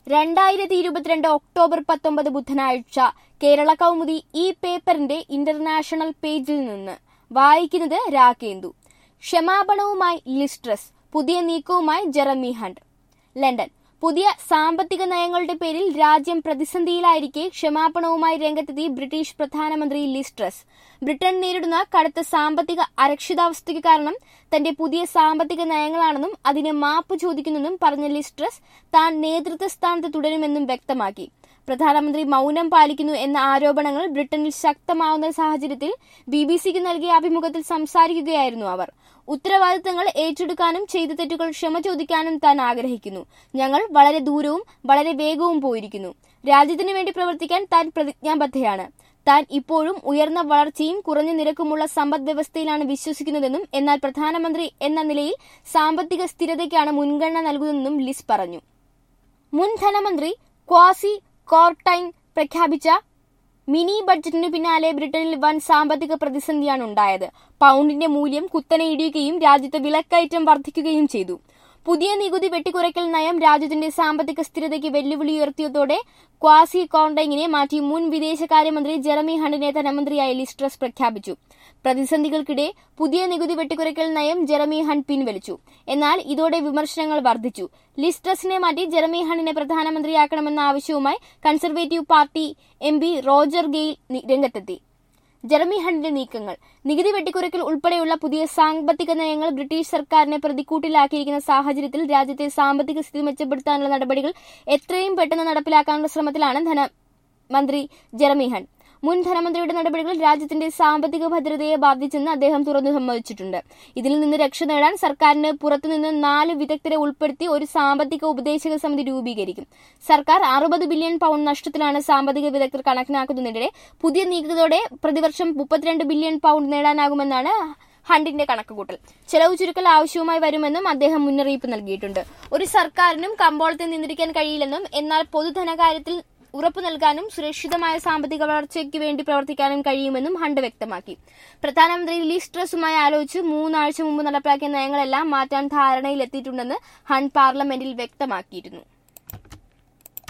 രണ്ടായിരത്തി ഇരുപത്തിരണ്ട് ഒക്ടോബർ പത്തൊമ്പത് ബുധനാഴ്ച കേരള കൗമുദി ഈ പേപ്പറിന്റെ ഇന്റർനാഷണൽ പേജിൽ നിന്ന് വായിക്കുന്നത് രാകേന്ദു ക്ഷമാപണവുമായി ലിസ്ട്രസ് പുതിയ നീക്കവുമായി ജെറമി ഹണ്ട് ലണ്ടൻ പുതിയ സാമ്പത്തിക നയങ്ങളുടെ പേരിൽ രാജ്യം പ്രതിസന്ധിയിലായിരിക്കെ ക്ഷമാപണവുമായി രംഗത്തെത്തി ബ്രിട്ടീഷ് പ്രധാനമന്ത്രി ലിസ്ട്രസ് ബ്രിട്ടൻ നേരിടുന്ന കടുത്ത സാമ്പത്തിക അരക്ഷിതാവസ്ഥയ്ക്ക് കാരണം തന്റെ പുതിയ സാമ്പത്തിക നയങ്ങളാണെന്നും അതിന് മാപ്പ് ചോദിക്കുന്നെന്നും പറഞ്ഞ ലിസ്ട്രസ് താൻ നേതൃത്വ സ്ഥാനത്ത് തുടരുമെന്നും വ്യക്തമാക്കി പ്രധാനമന്ത്രി മൗനം പാലിക്കുന്നു എന്ന ആരോപണങ്ങൾ ബ്രിട്ടനിൽ ശക്തമാവുന്ന സാഹചര്യത്തിൽ ബി ബി സിക്ക് നൽകിയ അഭിമുഖത്തിൽ സംസാരിക്കുകയായിരുന്നു അവർ ഉത്തരവാദിത്തങ്ങൾ ഏറ്റെടുക്കാനും ചെയ്ത തെറ്റുകൾ ക്ഷമ ചോദിക്കാനും താൻ ആഗ്രഹിക്കുന്നു ഞങ്ങൾ വളരെ ദൂരവും വളരെ വേഗവും പോയിരിക്കുന്നു രാജ്യത്തിനു വേണ്ടി പ്രവർത്തിക്കാൻ താൻ പ്രതിജ്ഞാബദ്ധയാണ് താൻ ഇപ്പോഴും ഉയർന്ന വളർച്ചയും കുറഞ്ഞ നിരക്കുമുള്ള സമ്പദ് വ്യവസ്ഥയിലാണ് വിശ്വസിക്കുന്നതെന്നും എന്നാൽ പ്രധാനമന്ത്രി എന്ന നിലയിൽ സാമ്പത്തിക സ്ഥിരതയ്ക്കാണ് മുൻഗണന നൽകുന്നതെന്നും ലിസ് പറഞ്ഞു മുൻ ധനമന്ത്രി ക്വാസി കോർട്ടൈൻ പ്രഖ്യാപിച്ച മിനി ബഡ്ജറ്റിനു പിന്നാലെ ബ്രിട്ടനിൽ വൻ സാമ്പത്തിക പ്രതിസന്ധിയാണ് ഉണ്ടായത് പൗണ്ടിന്റെ മൂല്യം കുത്തനെ ഇടിയുകയും രാജ്യത്ത് വിലക്കയറ്റം വർദ്ധിക്കുകയും ചെയ്തു പുതിയ നികുതി വെട്ടിക്കുറയ്ക്കൽ നയം രാജ്യത്തിന്റെ സാമ്പത്തിക സ്ഥിരതയ്ക്ക് വെല്ലുവിളി ഉയർത്തിയതോടെ ക്വാസി കോണ്ടൈങ്ങിനെ മാറ്റി മുൻ വിദേശകാര്യമന്ത്രി ജെറമി ഹണ്ടിനെ ധനമന്ത്രിയായി ലിസ്ട്രസ് പ്രഖ്യാപിച്ചു പ്രതിസന്ധികൾക്കിടെ പുതിയ നികുതി വെട്ടിക്കുറയ്ക്കൽ നയം ജെറമി ഹണ്ട് പിൻവലിച്ചു എന്നാൽ ഇതോടെ വിമർശനങ്ങൾ വർദ്ധിച്ചു ലിസ്ട്രസിനെ മാറ്റി ജെറമി ഹണ്ടിനെ പ്രധാനമന്ത്രിയാക്കണമെന്ന ആവശ്യവുമായി conservative party M P Roger Gale രംഗത്തെത്തി ജെറമി ഹണ്ടിന്റെ നീക്കങ്ങൾ നികുതി വെട്ടിക്കുറയ്ക്കൽ ഉൾപ്പെടെയുള്ള പുതിയ സാമ്പത്തിക നയങ്ങൾ ബ്രിട്ടീഷ് സർക്കാരിനെ പ്രതിക്കൂട്ടിലാക്കിയിരിക്കുന്ന സാഹചര്യത്തിൽ രാജ്യത്തെ സാമ്പത്തിക സ്ഥിതി മെച്ചപ്പെടുത്താനുള്ള നടപടികൾ എത്രയും പെട്ടെന്ന് നടപ്പിലാക്കാനുള്ള ശ്രമത്തിലാണ് ധനമന്ത്രി ജെറമി ഹണ്ട് മുൻ ധനമന്ത്രിയുടെ നടപടികൾ രാജ്യത്തിന്റെ സാമ്പത്തിക ഭദ്രതയെ ബാധിച്ചെന്ന് അദ്ദേഹം തുറന്നു സമ്മതിച്ചിട്ടുണ്ട് ഇതിൽ നിന്ന് രക്ഷ നേടാൻ സർക്കാരിന് പുറത്തുനിന്ന് നാല് വിദഗ്ധരെ ഉൾപ്പെടുത്തി ഒരു സാമ്പത്തിക ഉപദേശക സമിതി രൂപീകരിക്കും സർക്കാർ അറുപത് ബില്യൺ പൗണ്ട് നഷ്ടത്തിലാണ് സാമ്പത്തിക വിദഗ്ധർ കണക്കിനാക്കുന്നതിനിടെ പുതിയ നീക്കത്തോടെ പ്രതിവർഷം മുപ്പത്തിരണ്ട് ബില്യൺ പൗണ്ട് നേടാനാകുമെന്നാണ് ഹണ്ടിന്റെ കണക്കുകൂട്ടൽ ചെലവ് ചുരുക്കൽ ആവശ്യവുമായി വരുമെന്നും അദ്ദേഹം മുന്നറിയിപ്പ് നൽകിയിട്ടുണ്ട് ഒരു സർക്കാരിനും കമ്പോളത്തിൽ നിന്നിരിക്കാൻ കഴിയില്ലെന്നും എന്നാൽ പൊതുധനകാര്യത്തിൽ ഉറപ്പു നൽകാനും സുരക്ഷിതമായ സാമ്പത്തിക വളർച്ചയ്ക്ക് വേണ്ടി പ്രവർത്തിക്കാനും കഴിയുമെന്നും ഹണ്ട് വ്യക്തമാക്കി പ്രധാനമന്ത്രി ലീസ് ട്രസുമായി ആലോചിച്ച് മൂന്നാഴ്ച മുമ്പ് നടപ്പിലാക്കിയ നയങ്ങളെല്ലാം മാറ്റാൻ ധാരണയിലെത്തിയിട്ടുണ്ടെന്ന് ഹണ്ട് പാർലമെന്റിൽ വ്യക്തമാക്കിയിരുന്നു